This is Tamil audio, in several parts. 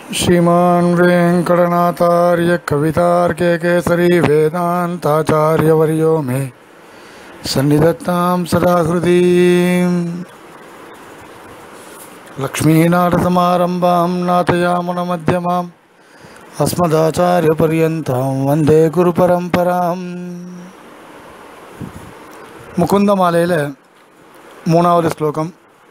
श्रीमान् वेङ्कटनाथार्य कवितार्के केसरी वेदान्ताचार्यवर्यो मे सन्निधत्तां सदा हृदीम् लक्ष्मीनाथसमारम्भां नाथयामुनमध्यमाम् अस्मदाचार्यपर्यन्तां वन्दे குருபரம்பராம் முகுந்த மாலையில் மூணாவது ஸ்லோகம்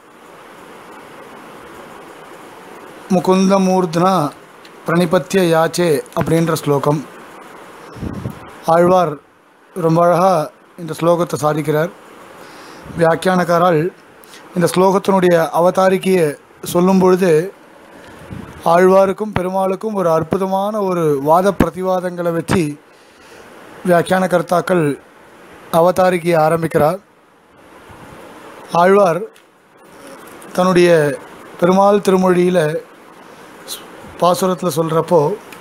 முகுந்தமூர்த்னா பிரணிபத்திய யாச்சே அப்படின்ற ஸ்லோகம் ஆழ்வார் ரொம்ப அழகாக இந்த ஸ்லோகத்தை சாதிக்கிறார் வியாக்கியானக்காரால் இந்த ஸ்லோகத்தினுடைய அவதாரிக்கையை சொல்லும் பொழுது ஆழ்வாருக்கும் பெருமாளுக்கும் ஒரு அற்புதமான ஒரு வாத பிரதிவாதங்களை வச்சு வியாக்கியான கர்த்தாக்கள் அவதாரிக்கையை ஆரம்பிக்கிறார் ஆழ்வார் தன்னுடைய பெருமாள் திருமொழியில் பாசுரத்தில் சொல்கிறப்போ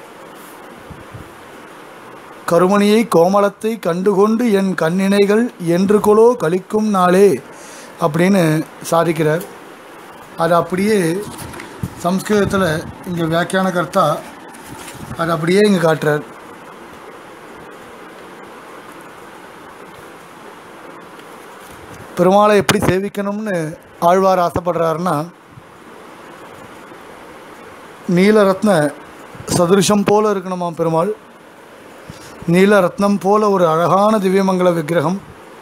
கருமணியை கோமளத்தை கண்டுகொண்டு என் கண்ணினைகள் என்று கொலோ கழிக்கும் நாளே அப்படின்னு சாதிக்கிறார் அது அப்படியே சம்ஸ்கிருதத்தில் இங்கே வியாக்கியான கர்த்தா அது அப்படியே இங்கே காட்டுறார் பெருமாளை எப்படி சேவிக்கணும்னு ஆழ்வார் ஆசைப்படுறாருன்னா நீலரத்ன சதுருஷம் போல இருக்கணுமாம் பெருமாள் நீலரத்னம் போல ஒரு அழகான திவ்யமங்கல விக்கிரகம்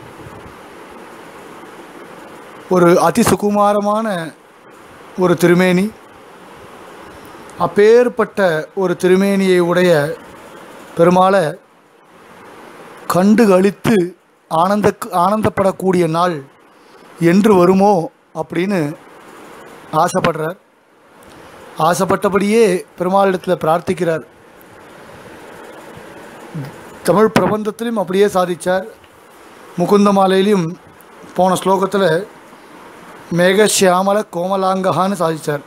ஒரு அதிசுகுமாரமான ஒரு திருமேனி அப்பேற்பட்ட ஒரு திருமேனியை உடைய பெருமாளை கண்டு கழித்து ஆனந்த ஆனந்தப்படக்கூடிய நாள் என்று வருமோ அப்படின்னு ஆசைப்படுறார் ஆசைப்பட்டபடியே பெருமாளிடத்தில் பிரார்த்திக்கிறார் தமிழ் பிரபந்தத்திலையும் அப்படியே சாதித்தார் முகுந்த மாலையிலையும் போன ஸ்லோகத்தில் மேகசியாமல கோமலாங்ககான்னு சாதித்தார்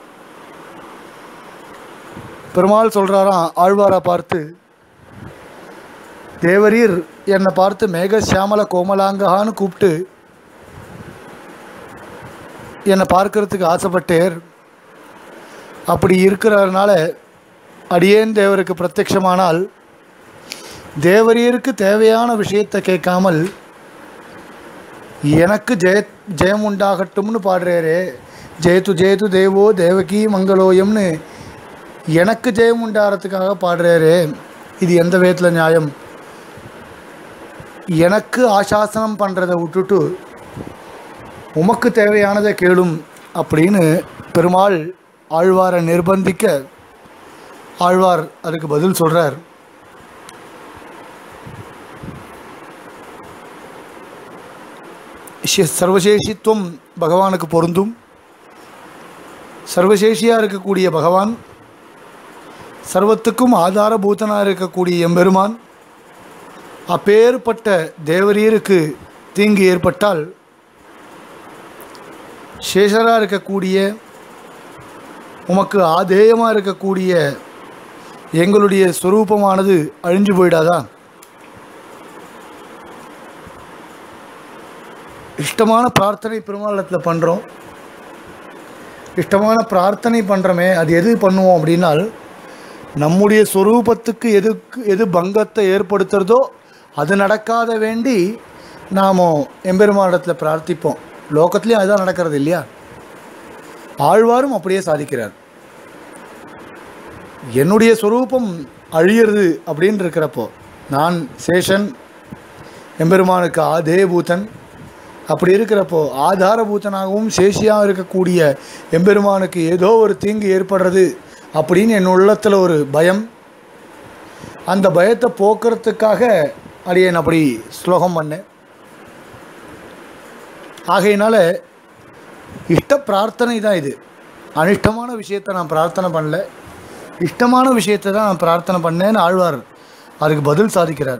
பெருமாள் சொல்கிறாராம் ஆழ்வாரை பார்த்து தேவரீர் என்னை பார்த்து மேகசியாமல கோமலாங்ககான்னு கூப்பிட்டு என்னை பார்க்கறதுக்கு ஆசைப்பட்டேர் அப்படி இருக்கிறதுனால அடியேன் தேவருக்கு பிரத்யட்சமானால் தேவரீருக்கு தேவையான விஷயத்தை கேட்காமல் எனக்கு ஜெய ஜெயம் உண்டாகட்டும்னு பாடுறாரே ஜெயத்து ஜெயத்து தேவோ தேவகி மங்களோயம்னு எனக்கு ஜெயம் உண்டாகிறதுக்காக பாடுறாரே இது எந்த விதத்தில் நியாயம் எனக்கு ஆசாசனம் பண்ணுறதை விட்டுட்டு உமக்கு தேவையானதை கேளும் அப்படின்னு பெருமாள் ஆழ்வாரை நிர்பந்திக்க ஆழ்வார் அதுக்கு பதில் சொல்கிறார் சர்வசேஷித்துவம் பகவானுக்கு பொருந்தும் சர்வசேஷியாக இருக்கக்கூடிய பகவான் சர்வத்துக்கும் ஆதாரபூதனாக இருக்கக்கூடிய எம்பெருமான் அப்பேற்பட்ட தேவரீருக்கு தீங்கு ஏற்பட்டால் சேஷராக இருக்கக்கூடிய உமக்கு ஆதேயமாக இருக்கக்கூடிய எங்களுடைய ஸ்வரூபமானது அழிஞ்சு போயிடாதா இஷ்டமான பிரார்த்தனை பெருமாளத்தில் பண்ணுறோம் இஷ்டமான பிரார்த்தனை பண்ணுறோமே அது எது பண்ணுவோம் அப்படின்னால் நம்முடைய ஸ்வரூபத்துக்கு எதுக்கு எது பங்கத்தை ஏற்படுத்துகிறதோ அது நடக்காத வேண்டி நாம் எம்பெருமானிடத்தில் பிரார்த்திப்போம் லோகத்துலேயும் அதுதான் நடக்கிறது இல்லையா ஆழ்வாரும் அப்படியே சாதிக்கிறார் என்னுடைய ஸ்வரூபம் அழியிறது அப்படின்னு இருக்கிறப்போ நான் சேஷன் எம்பெருமானுக்கு ஆதேபூதன் அப்படி இருக்கிறப்போ ஆதாரபூத்தனாகவும் சேஷியாக இருக்கக்கூடிய எம்பெருமானுக்கு ஏதோ ஒரு தீங்கு ஏற்படுறது அப்படின்னு என் உள்ளத்தில் ஒரு பயம் அந்த பயத்தை போக்குறதுக்காக அடியேன் அப்படி ஸ்லோகம் பண்ணேன் ஆகையினால இஷ்ட பிரார்த்தனை தான் இது அனிஷ்டமான விஷயத்தை நான் பிரார்த்தனை பண்ணல இஷ்டமான விஷயத்தை தான் நான் பிரார்த்தனை பண்ணேன்னு ஆழ்வார் அதுக்கு பதில் சாதிக்கிறார்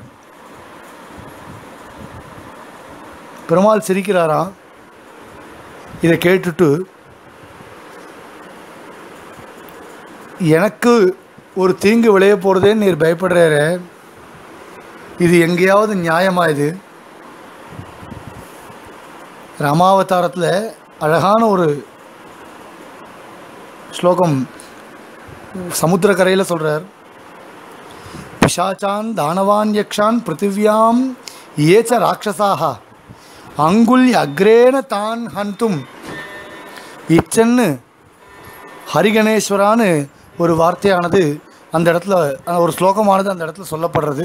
பெருமாள் சிரிக்கிறாராம் இதை கேட்டுட்டு எனக்கு ஒரு தீங்கு விளைய போகிறதேன்னு நீர் பயப்படுறாரு இது எங்கேயாவது நியாயமா இது ராமாவதாரத்தில் அழகான ஒரு ஸ்லோகம் சமுத்திரக்கரையில் சொல்கிறார் பிசாச்சான் தானவான் யக்ஷான் பிருத்திவியாம் ஏச்ச ராட்சசாக அங்குல் அக்ரேன தான் ஹந்தும் இச்சன்னு ஹரிகணேஸ்வரான்னு ஒரு வார்த்தையானது அந்த இடத்துல அஹ், ஒரு ஸ்லோகமானது அந்த இடத்துல சொல்லப்படுறது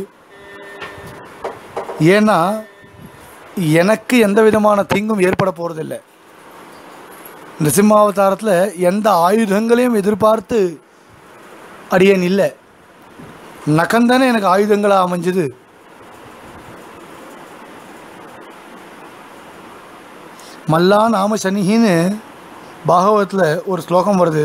ஏன்னா எனக்கு எந்த விதமான தீங்கும் ஏற்பட போகிறதில்லை இந்த சிம்மாவதாரத்தில் எந்த ஆயுதங்களையும் எதிர்பார்த்து அடியேன் இல்லை நகந்தானே எனக்கு ஆயுதங்களாக அமைஞ்சது மல்லா நாம சனிகின்னு பாகவத்தில் ஒரு ஸ்லோகம் வருது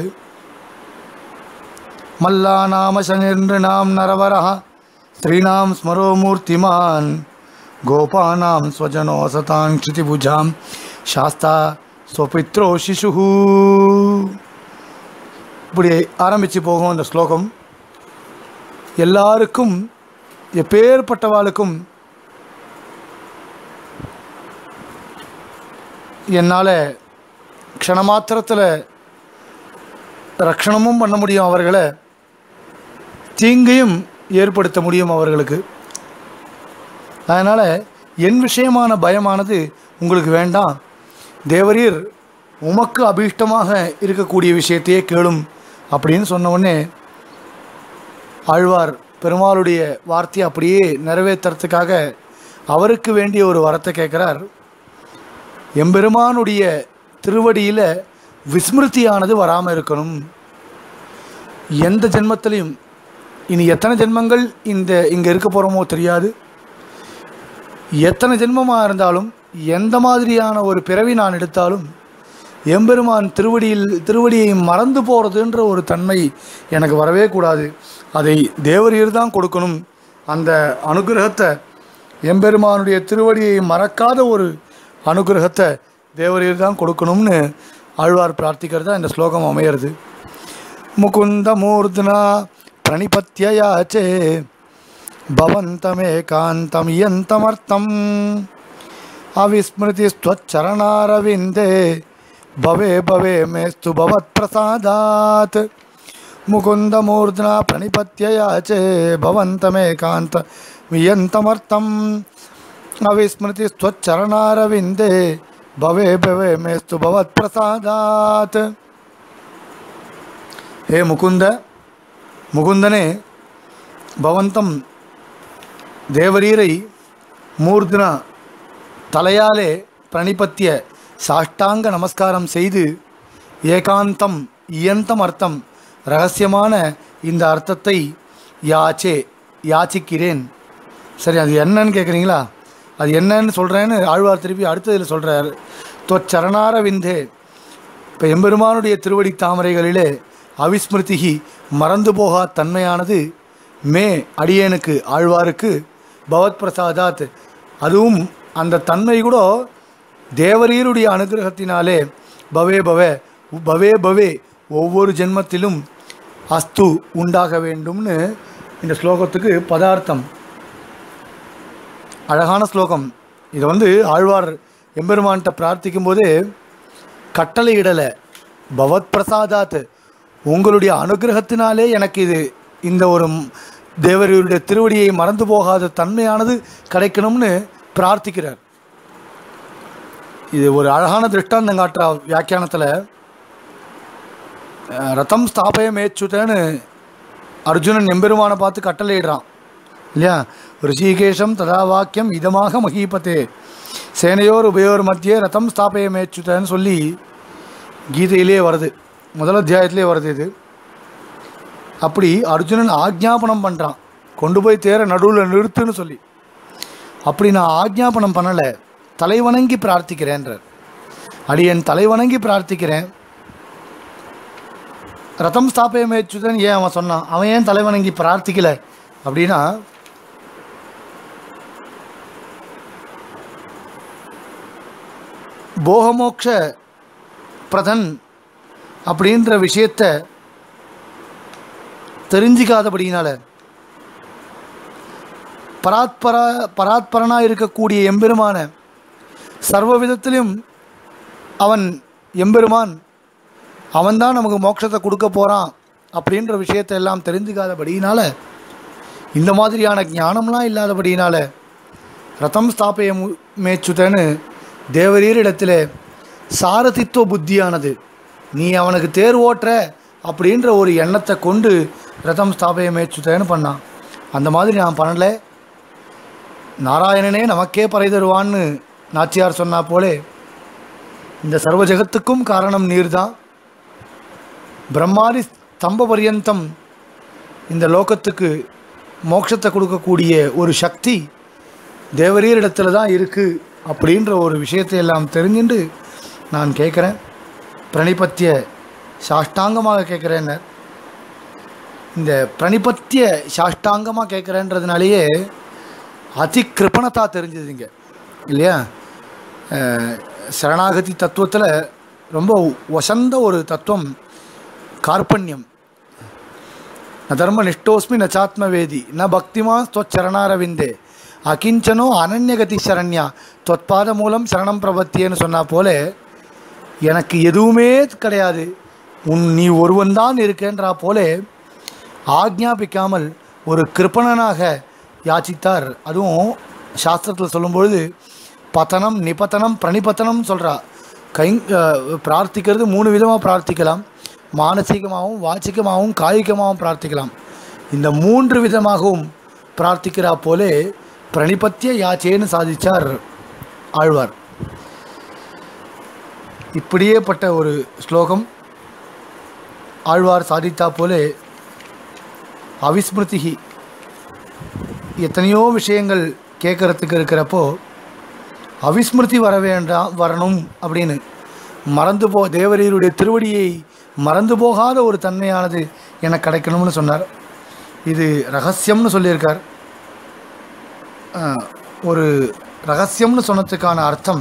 மல்லா நாம சனிர்ன்று நாம் நரவரா ஸ்ரீநாம் ஸ்மரோ மூர்த்திமான் கோபானாம் ஸ்வஜனோ சதான் க்ஷிதிபுஜாம் சாஸ்தா ஸ்வபித்ரோ சிசு இப்படி ஆரம்பித்து போகும் அந்த ஸ்லோகம் எல்லாருக்கும் எப்பேற்பட்டவாளுக்கும் என்னால் க்ஷணமாத்திரத்தில் ரக்ஷணமும் பண்ண முடியும் அவர்களை தீங்கையும் ஏற்படுத்த முடியும் அவர்களுக்கு அதனால் என் விஷயமான பயமானது உங்களுக்கு வேண்டாம் தேவரீர் உமக்கு அபீஷ்டமாக இருக்கக்கூடிய விஷயத்தையே கேளும் அப்படின்னு சொன்ன உடனே ஆழ்வார் பெருமாளுடைய வார்த்தையை அப்படியே நிறைவேற்றுறதுக்காக அவருக்கு வேண்டிய ஒரு வரத்தை கேட்குறார் எம்பெருமானுடைய திருவடியில் விஸ்மிருதியானது வராமல் இருக்கணும் எந்த ஜென்மத்திலையும் இனி எத்தனை ஜென்மங்கள் இந்த இங்கே இருக்க போகிறோமோ தெரியாது எத்தனை ஜென்மமாக இருந்தாலும் எந்த மாதிரியான ஒரு பிறவி நான் எடுத்தாலும் எம்பெருமான் திருவடியில் திருவடியை மறந்து போகிறதுன்ற ஒரு தன்மை எனக்கு வரவே கூடாது அதை தேவரீர் தான் கொடுக்கணும் அந்த அனுகிரகத்தை எம்பெருமானுடைய திருவடியை மறக்காத ஒரு அனுகிரகத்தை தேவரீர் தான் கொடுக்கணும்னு ஆழ்வார் பிரார்த்திக்கிறதா இந்த ஸ்லோகம் அமையிறது முகுந்த மூர்த்னா பிரணிபத்தியாச்சே பவந்தமேகாந்தம் யந்தமர்த்தம் அவிஸ்மிருதிஸ்வச்சரணாரவிந்தே பவே பவே மேஸ்து பவத் பிரசாதாத் முகுந்தமூர்த்னா பிரணிபத்தியாச்சே பவந்தமேகாந்த வியந்தமர்த்தம் அவிஸ்மிருதிஸ்வச்சரணாரவிந்தே பவே பவே மேஸ்து பவத் பிரசாதாத் ஹே முகுந்த முகுந்தனே பவந்தம் தேவரீரை மூர்த்தினா தலையாலே பிரணிபத்திய சாஷ்டாங்க நமஸ்காரம் செய்து ஏகாந்தம் இயந்தம் அர்த்தம் ரகசியமான இந்த அர்த்தத்தை யாச்சே யாச்சிக்கிறேன் சரி அது என்னன்னு கேட்குறீங்களா அது என்னன்னு சொல்கிறேன்னு ஆழ்வார் திருப்பி அடுத்ததில் சொல்கிறார் தொச்சரணார விந்தே இப்போ எம்பெருமானுடைய திருவடி தாமரைகளிலே அவிஸ்மிருதிகி மறந்து போகா தன்மையானது மே அடியேனுக்கு ஆழ்வாருக்கு பவத் பிரசாதாத் அதுவும் அந்த தன்மை கூட தேவரீருடைய அனுகிரகத்தினாலே பவே பவே பவே பவே ஒவ்வொரு ஜென்மத்திலும் அஸ்து உண்டாக வேண்டும்னு இந்த ஸ்லோகத்துக்கு பதார்த்தம் அழகான ஸ்லோகம் இதை வந்து ஆழ்வார் எம்பெருமான்கிட்ட பிரார்த்திக்கும் போது கட்டளையிடலை பவத் பிரசாதாத் உங்களுடைய அனுகிரகத்தினாலே எனக்கு இது இந்த ஒரு தேவருடைய திருவடியை மறந்து போகாத தன்மையானது கிடைக்கணும்னு பிரார்த்திக்கிறார் இது ஒரு அழகான திருஷ்டாந்தம் காட்டுற வியாக்கியானத்தில் அஹ், ரதம் ஸ்தாபய மேச்சுதன்னு அர்ஜுனன் எம்பெருமானை பார்த்து கட்டளையிடுறான் இல்லையா ரிஷிகேஷம் ததா வாக்கியம் இதமாக மகீபத்தே சேனையோர் உபயோர் மத்தியே ரதம் ஸ்தாபய மேச்சுதன்னு சொல்லி கீதையிலே வருது முதல் அத்தியாயத்திலே வருது இது அப்படி அர்ஜுனன் ஆக்ஞாபனம் பண்ணுறான் கொண்டு போய் தேர நடுவில் நிறுத்துன்னு சொல்லி அப்படி நான் ஆக்ஞாபனம் பண்ணலை தலைவணங்கி பிரார்த்திக்கிறேன்றார் அடியன் தலைவணங்கி பிரார்த்திக்கிறேன் ரதம் ஸ்தாபயமேச்சுதன் ஏன் அவன் சொன்னான் அவன் ஏன் தலைவணங்கி பிரார்த்திக்கல அப்படின்னா போகமோக்ஷ பிரதன் அப்படின்ற விஷயத்த தெரிஞ்சிக்காதபடியினால பராத்பர பராத்பரனாக இருக்கக்கூடிய எம்பெருமான சர்வ விதத்திலும் அவன் எம்பெருமான் அவன்தான் நமக்கு மோட்சத்தை கொடுக்க போகிறான் அப்படின்ற விஷயத்தை எல்லாம் தெரிஞ்சுக்காதபடியினால இந்த மாதிரியான ஞானம்லாம் இல்லாதபடியினால ரதம் ஸ்தாபய மு- மேச்சுதன்னு தேவரீரிடத்தில் சாரதித்துவ புத்தியானது நீ அவனுக்கு தேர் ஓட்டுற அப்படின்ற ஒரு எண்ணத்தை கொண்டு ரதம் ஸ்தாபய மேச்சுதன்னு பண்ணான் அந்த மாதிரி நான் பண்ணலை நாராயணனே நமக்கே பறை தருவான்னு நாச்சியார் சொன்னா போலே இந்த சர்வ ஜெகத்துக்கும் காரணம் நீர்தான் பிரம்மாதி ஸ்தம்ப பரியந்தம் இந்த லோகத்துக்கு மோட்சத்தை கொடுக்கக்கூடிய ஒரு சக்தி தேவரீரிடத்துல தான் இருக்குது அப்படின்ற ஒரு விஷயத்தை எல்லாம் தெரிஞ்சுண்டு நான் கேட்குறேன் பிரணிபத்திய சாஷ்டாங்கமாக கேட்குறேன்னு இந்த பிரணிபத்திய சாஷ்டாங்கமாக கேட்குறேன்றதுனாலேயே அதி கிருப்பணத்தா தெரிஞ்சதுங்க இல்லையா அஹ், சரணாகதி தத்துவத்தில் ரொம்ப வசந்த ஒரு தத்துவம் கார்பண்யம் ந தர்ம நிஷ்டோஸ்மி நச்சாத்மவேதி ந பக்திமா ஸ்வச்சரணாரவிந்தே அகிஞ்சனோ அனன்யகதி சரண்யா தொத்பாத மூலம் சரணம் பிரபத்தியன்னு சொன்னா போல எனக்கு எதுவுமே கிடையாது உன் நீ ஒருவன்தான் இருக்கேன்றா போலே ஆக்ஞாபிக்காமல் ஒரு கிருப்பணனாக யாச்சித்தார் அதுவும் சாஸ்திரத்தில் சொல்லும்பொழுது பத்தனம் நிபத்தனம் பிரணிபத்தனம் சொல்கிறா கை அஹ், பிரார்த்திக்கிறது மூணு விதமாக பிரார்த்திக்கலாம் மானசீகமாகவும் வாச்சிகமாகவும் காய்கமாகவும் பிரார்த்திக்கலாம் இந்த மூன்று விதமாகவும் பிரார்த்திக்கிறா போலே பிரணிபத்திய யாச்சேன்னு சாதிச்சார் ஆழ்வார் இப்படியேப்பட்ட ஒரு ஸ்லோகம் ஆழ்வார் சாதித்தா போலே அவிஸ்மிருதிகி எத்தனையோ விஷயங்கள் கேட்கறதுக்கு இருக்கிறப்போ அவிஸ்மிருதி வர வேண்டாம் வரணும் அப்படின்னு மறந்து போ தேவரீருடைய திருவடியை மறந்து போகாத ஒரு தன்மையானது எனக்கு கிடைக்கணும்னு சொன்னார் இது ரகசியம்னு சொல்லியிருக்கார் ஆஹ், ஒரு ரகசியம்னு சொன்னதுக்கான அர்த்தம்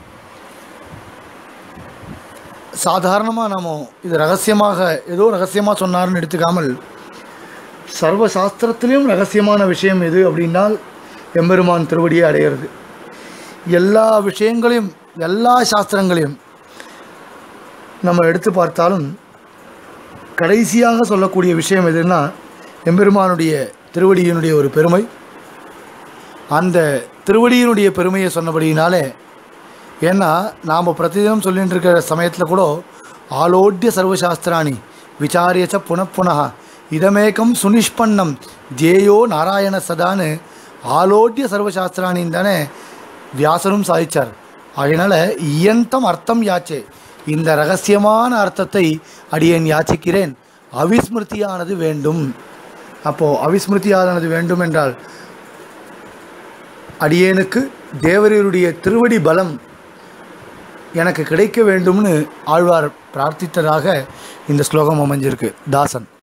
சாதாரணமாக நம்ம இது ரகசியமாக ஏதோ ரகசியமாக சொன்னார்னு எடுத்துக்காமல் சர்வ சாஸ்திரத்திலையும் ரகசியமான விஷயம் எது அப்படின்னால் எம்பெருமான் திருவடியை அடையிறது எல்லா விஷயங்களையும் எல்லா சாஸ்திரங்களையும் நம்ம எடுத்து பார்த்தாலும் கடைசியாக சொல்லக்கூடிய விஷயம் எதுன்னா எம்பெருமானுடைய திருவடியினுடைய ஒரு பெருமை அந்த திருவடியினுடைய பெருமையை சொன்னபடியினாலே ஏன்னா நாம் பிரதிதினம் சொல்லிட்டு இருக்கிற சமயத்தில் கூட ஆலோட்ய சர்வசாஸ்திராணி விசாரியச்ச புனப்புனः இதமேக்கம் சுனிஷ்பன்னம் ஜேயோ நாராயண சதான்னு ஆலோட்ய சர்வசாஸ்திராணின்னு தானே வியாசரும் சாதிச்சார் அதனால இயந்தம் அர்த்தம் யாச்சே இந்த ரகசியமான அர்த்தத்தை அடியேன் யாச்சிக்கிறேன் அவிஸ்மிருதியானது வேண்டும் அப்போது அவிஸ்மிருதியானது வேண்டும் என்றால் அடியேனுக்கு தேவரீருடைய திருவடி பலம் எனக்கு கிடைக்க வேண்டும்னு ஆழ்வார் பிரார்த்தித்ததாக இந்த ஸ்லோகம் அமைஞ்சிருக்கு தாசன்